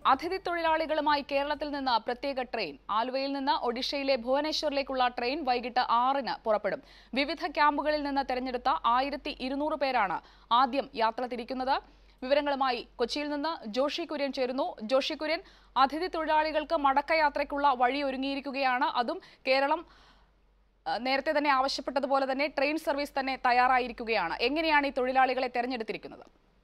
അതിഥി തൊഴിലാളികളുമായി കേരളത്തിൽ നിന്ന് പ്രത്യേക ട്രെയിൻ ആലുവയിൽ നിന്ന് ഒഡീഷയിലെ ഭുവനേശ്വറിലേക്കുള്ള ട്രെയിൻ വൈകിട്ട് ആറിന് പുറപ്പെടും വിവിധ ക്യാമ്പുകളിൽ നിന്ന് തെരഞ്ഞെടുത്ത ആയിരത്തി ഇരുന്നൂറ് പേരാണ് ആദ്യം യാത്ര തിരിക്കുന്നത് വിവരങ്ങളുമായി കൊച്ചിയിൽ നിന്ന് ജോഷി കുര്യൻ ചേരുന്നു ജോഷി കുര്യൻ അതിഥി തൊഴിലാളികൾക്ക് മടക്കയാത്രയ്ക്കുള്ള വഴി ഒരുങ്ങിയിരിക്കുകയാണ് അതും കേരളം ആ, നേരത്തെ തന്നെ ആവശ്യപ്പെട്ടതുപോലെ തന്നെ ട്രെയിൻ സർവീസ് തന്നെ തയ്യാറായിരിക്കുകയാണ് എങ്ങനെയാണ് ഈ തൊഴിലാളികളെ തെരഞ്ഞെടുത്തിരിക്കുന്നത്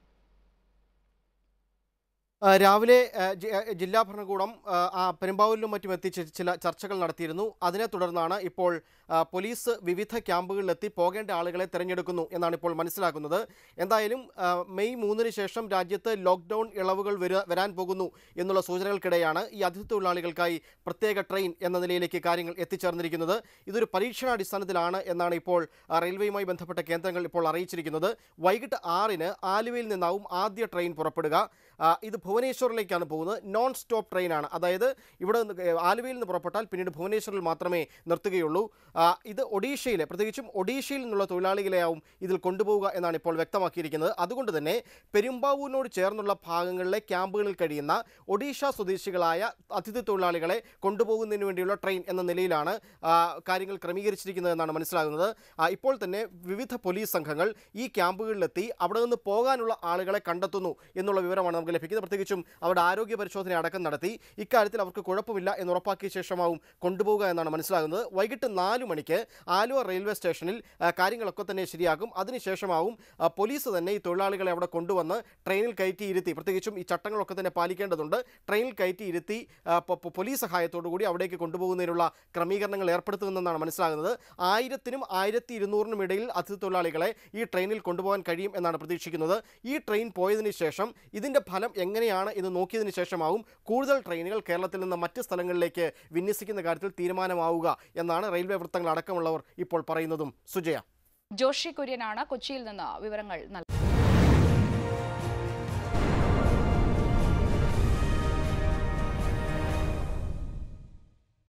ആ, രാവിലെ ആ, ജി- ആ, ജില്ലാ ഭരണകൂടം ആ, ആ, പെരുമ്പാവൂരിലും മറ്റും എത്തിച്ച് ചില ചർച്ചകൾ നടത്തിയിരുന്നു അതിനെ തുടർന്നാണ് ഇപ്പോൾ ആ, പോലീസ് വിവിധ ക്യാമ്പുകളിലെത്തി പോകേണ്ട ആളുകളെ തിരഞ്ഞെടുക്കുന്നു എന്നാണ് ഇപ്പോൾ മനസ്സിലാക്കുന്നത് എന്തായാലും ആ, മെയ് മൂന്നിന് ശേഷം രാജ്യത്ത് ലോക്ക്ഡൗൺ ഇളവുകൾ വര- വരാൻ പോകുന്നു എന്നുള്ള സൂചനകൾക്കിടെയാണ് ഈ അതിഥി തൊഴിലാളികൾക്കായി പ്രത്യേക ട്രെയിൻ എന്ന നിലയിലേക്ക് കാര്യങ്ങൾ എത്തിച്ചേർന്നിരിക്കുന്നത് ഇതൊരു പരീക്ഷണാടിസ്ഥാനത്തിലാണ് എന്നാണ് ഇപ്പോൾ ആ, റെയിൽവേയുമായി ബന്ധപ്പെട്ട കേന്ദ്രങ്ങൾ ഇപ്പോൾ അറിയിച്ചിരിക്കുന്നത് വൈകിട്ട് ആറിന് ആലുവയിൽ നിന്നാവും ആദ്യ ട്രെയിൻ പുറപ്പെടുക ആ, ഇത് ഭുവനേശ്വറിലേക്കാണ് പോകുന്നത് നോൺ സ്റ്റോപ്പ് ട്രെയിനാണ് അതായത് ഇവിടെ നിന്ന് ഏ, ആലുവയിൽ നിന്ന് പുറപ്പെട്ടാൽ പിന്നീട് ഭുവനേശ്വറിൽ മാത്രമേ നിർത്തുകയുള്ളൂ ആ, ഇത് ഒഡീഷയിലെ പ്രത്യേകിച്ചും ഒഡീഷയിൽ നിന്നുള്ള തൊഴിലാളികളെയാവും ഇതിൽ കൊണ്ടുപോവുക എന്നാണ് ഇപ്പോൾ വ്യക്തമാക്കിയിരിക്കുന്നത് അതുകൊണ്ട് തന്നെ പെരുമ്പാവൂരിനോട് ചേർന്നുള്ള ഭാഗങ്ങളിലെ ക്യാമ്പുകളിൽ കഴിയുന്ന ഒഡീഷ സ്വദേശികളായ അതിഥി തൊഴിലാളികളെ കൊണ്ടുപോകുന്നതിന് വേണ്ടിയുള്ള ട്രെയിൻ എന്ന നിലയിലാണ് ആ, കാര്യങ്ങൾ ക്രമീകരിച്ചിരിക്കുന്നത് എന്നാണ് മനസ്സിലാകുന്നത് ആ, ഇപ്പോൾ തന്നെ വിവിധ പോലീസ് സംഘങ്ങൾ ഈ ക്യാമ്പുകളിലെത്തി അവിടെ നിന്ന് പോകാനുള്ള ആളുകളെ കണ്ടെത്തുന്നു എന്നുള്ള വിവരമാണ് നമുക്ക് ലഭിക്കുന്നത് പ്രത്യേകിച്ചും അവരുടെ ആരോഗ്യ പരിശോധന അടക്കം നടത്തി ഇക്കാര്യത്തിൽ അവർക്ക് കുഴപ്പമില്ല എന്ന് ഉറപ്പാക്കിയ ശേഷമാവും കൊണ്ടുപോവുക എന്നാണ് മനസ്സിലാകുന്നത് വൈകിട്ട് നാല് മണിക്ക് ആലുവ റെയിൽവേ സ്റ്റേഷനിൽ ആ, കാര്യങ്ങളൊക്കെ തന്നെ ശരിയാകും അതിനുശേഷമാവും ആ, പോലീസ് തന്നെ ഈ തൊഴിലാളികളെ അവിടെ കൊണ്ടുവന്ന് ട്രെയിനിൽ കയറ്റി ഇരുത്തി പ്രത്യേകിച്ചും ഈ ചട്ടങ്ങളൊക്കെ തന്നെ പാലിക്കേണ്ടതുണ്ട് ട്രെയിനിൽ കയറ്റി ഇരുത്തി ആ, പൊ- പൊ- പോലീസ് സഹായത്തോടു കൂടി അവിടേക്ക് കൊണ്ടുപോകുന്നതിനുള്ള ക്രമീകരണങ്ങൾ ഏർപ്പെടുത്തുമെന്നാണ് മനസ്സിലാകുന്നത് ആയിരത്തിനും ആയിരത്തി ഇരുന്നൂറിനും ഇടയിൽ അതിഥി തൊഴിലാളികളെ ഈ ട്രെയിനിൽ കൊണ്ടുപോകാൻ കഴിയും എന്നാണ് പ്രതീക്ഷിക്കുന്നത് ഈ ട്രെയിൻ പോയതിനു ശേഷം ഇതിൻ്റെ ഫലം എങ്ങനെയാണ് എന്ന് നോക്കിയതിനു ശേഷമാവും കൂടുതൽ ട്രെയിനുകൾ കേരളത്തിൽ നിന്ന് മറ്റ് സ്ഥലങ്ങളിലേക്ക് വിന്യസിക്കുന്ന കാര്യത്തിൽ തീരുമാനമാവുക എന്നാണ് റെയിൽവേ വൃത്തങ്ങൾ അടക്കമുള്ളവർ ഇപ്പോൾ പറയുന്നതും സുജയ ജോഷി കുര്യനാണ് കൊച്ചിയിൽ നിന്ന് വിവരങ്ങൾ നൽകുന്നത്